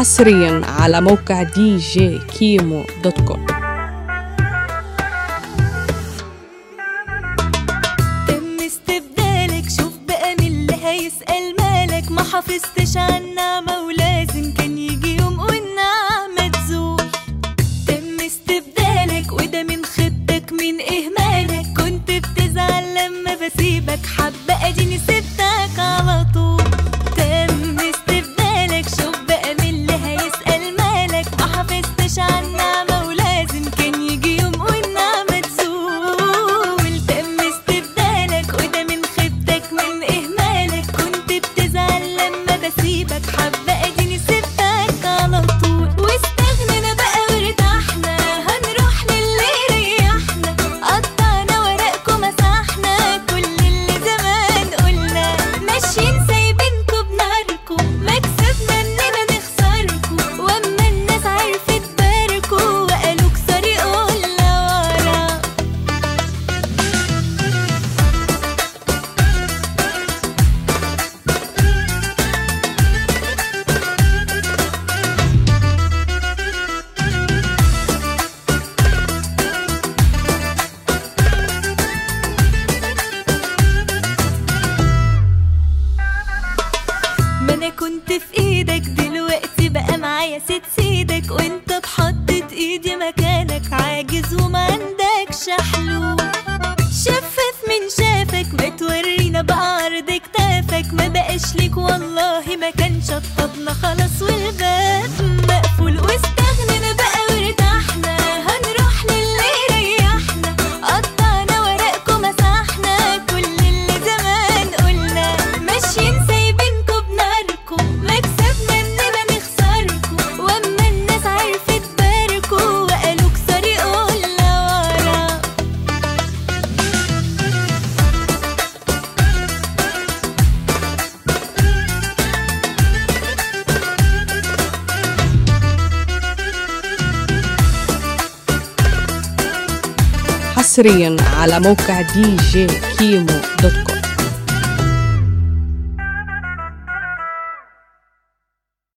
حصريا على موقع دي جي كيمو دوت كوم تم استبدالك شوف بقى مين اللي هيسأل مالك ما حافظتش على النعمة ولازم كان يجي يوم والنعمة تزول تم استبدالك وده من خطتك من اهمالك كنت بتزعل لما بسيبك حبة اديني سبتك على طول تم استبدالك شوف بقى مين اللي هيسأل مالك ما حافظتش على النعمة ولازم كان يجي يوم والنعمة تزول تم استبدالك وده من خيبتك من اهمالك كنت بتزعل لما بسيبك حبة اديني سبتك على طول واستغنينا بقى وارتحنا هنروح للي يريحنا قطعنا ورقكم مسحنا كل اللي زمان قلنا ماشيين سايبينكم بناركم مكسبنا اننا نخسركم واما الناس عرفت باركوا وقالوا كسري قلنا ورا ما انا كنت في ايدك دلوقتي بقى معايا ست سيدك وانت بحطت ايدي مكانك عاجز وما عندكش حلول شفف من شافك ما تورينا بقى عرض كتافك ما بقاش ليك والله ما كان شطبنا خلاص والباب مقفول واستغنينا بقى وارتحنا هنروح للي يريحنا قطعنا ورقكم مسحنا كل اللي زمان قلنا ماشيين سايبينكم بناركم مكسبنا اننا نخسركم واما الناس عرفت باركوا وقالوا كسري قلنا ورا حصريا على موقع دي جي كيمو دوت كوم